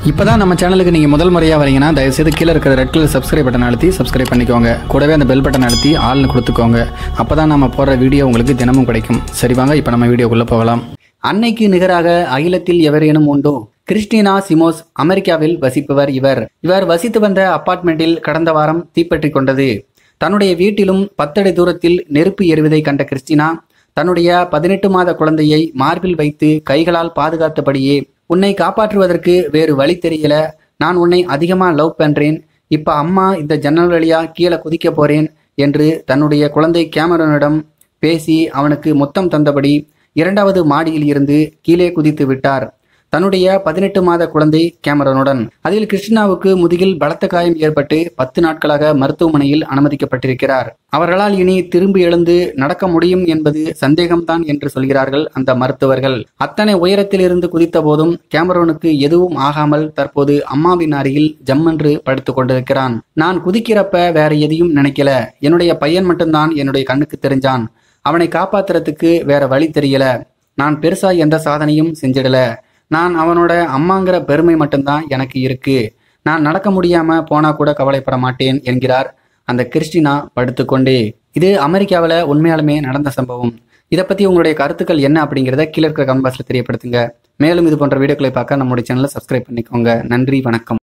இப்பதான் நம்ம சேனலுக்கு நீங்க முதல் முறையா வரீங்கன்னா தயவுசெய்து கீழே இருக்கிற ரெட் கலர் சப்ஸ்கிரைப் பட்டன் அழுத்தி சப்ஸ்கிரைப் பண்ணிக்கோங்க கூடவே அந்த பெல் பட்டன் அழுத்தி ஆள்னு கொடுத்துக்கோங்க அப்பதான் நம்ம போடுற வீடியோ உங்களுக்கு தினமும் கிடைக்கும் சரி வாங்க இப்போ நம்ம வீடியோக்குள்ள போகலாம் அன்னைக்கு நிகராக அகிலத்தில் எவரேனும் உண்டோ கிறிஸ்டினா சிமோஸ் அமெரிக்காவில் வசிப்பவர் இவர் இவர் வசித்து வந்த அபார்ட்மெண்ட்டில் கடந்த வாரம் தீப்பற்றி கொண்டது தன்னுடைய வீட்டிலும் பத்தடி தூரத்தில் நெருப்பு எறிவதை கண்ட கிறிஸ்டினா தன்னுடைய பதினெட்டு மாத குழந்தையை மார்பில் வைத்து கைகளால் பாதுகாத்தபடியே உன்னை காப்பாற்றுவதற்கு வேறு வழி தெரியல நான் உன்னை அதிகமா லவ் பண்றேன் இப்ப அம்மா இந்த ஜன்னல் வழியா கீழே குதிக்க போறேன் என்று தன்னுடைய குழந்தை கேமரனிடம் பேசி அவனுக்கு முத்தம் தந்தபடி இரண்டாவது மாடியில் இருந்து கீழே குதித்து விட்டார் தன்னுடைய பதினெட்டு மாத குழந்தை கேமரனுடன் அதில் கிருஷ்ணாவுக்கு முதுகில் பலத்த காயம் ஏற்பட்டு பத்து நாட்களாக மருத்துவமனையில் அனுமதிக்கப்பட்டிருக்கிறார் அவர்களால் இனி திரும்பி எழுந்து நடக்க முடியும் என்பது சந்தேகம்தான் என்று சொல்கிறார்கள் அந்த மருத்துவர்கள் அத்தனை உயரத்தில் இருந்து குதித்த போதும் கேமரோனுக்கு எதுவும் ஆகாமல் தற்போது அம்மாவின் அருகில் ஜம்மென்று படுத்துக் கொண்டிருக்கிறான் நான் குதிக்கிறப்ப வேற எதையும் நினைக்கல என்னுடைய பையன் மட்டும்தான் என்னுடைய கண்ணுக்கு தெரிஞ்சான் அவனை காப்பாத்துறதுக்கு வேற வழி தெரியல நான் பெருசா எந்த சாதனையும் செஞ்சிடல நான் அவனோட அம்மாங்கிற பெருமை மட்டும்தான் எனக்கு இருக்கு நான் நடக்க முடியாம போனா கூட கவலைப்பட மாட்டேன் என்கிறார் அந்த கிறிஸ்டினா படுத்துக்கொண்டே இது அமெரிக்காவில் உண்மையாலுமே நடந்த சம்பவம் இதை பத்தி உங்களுடைய கருத்துக்கள் என்ன அப்படிங்கிறத கீழே இருக்கிற கமெண்ட் பாக்ஸ்ல தெரியப்படுத்துங்க மேலும் இது போன்ற வீடியோக்களை பார்க்க நம்முடைய சேனலை சப்ஸ்கிரைப் பண்ணிக்கோங்க நன்றி வணக்கம்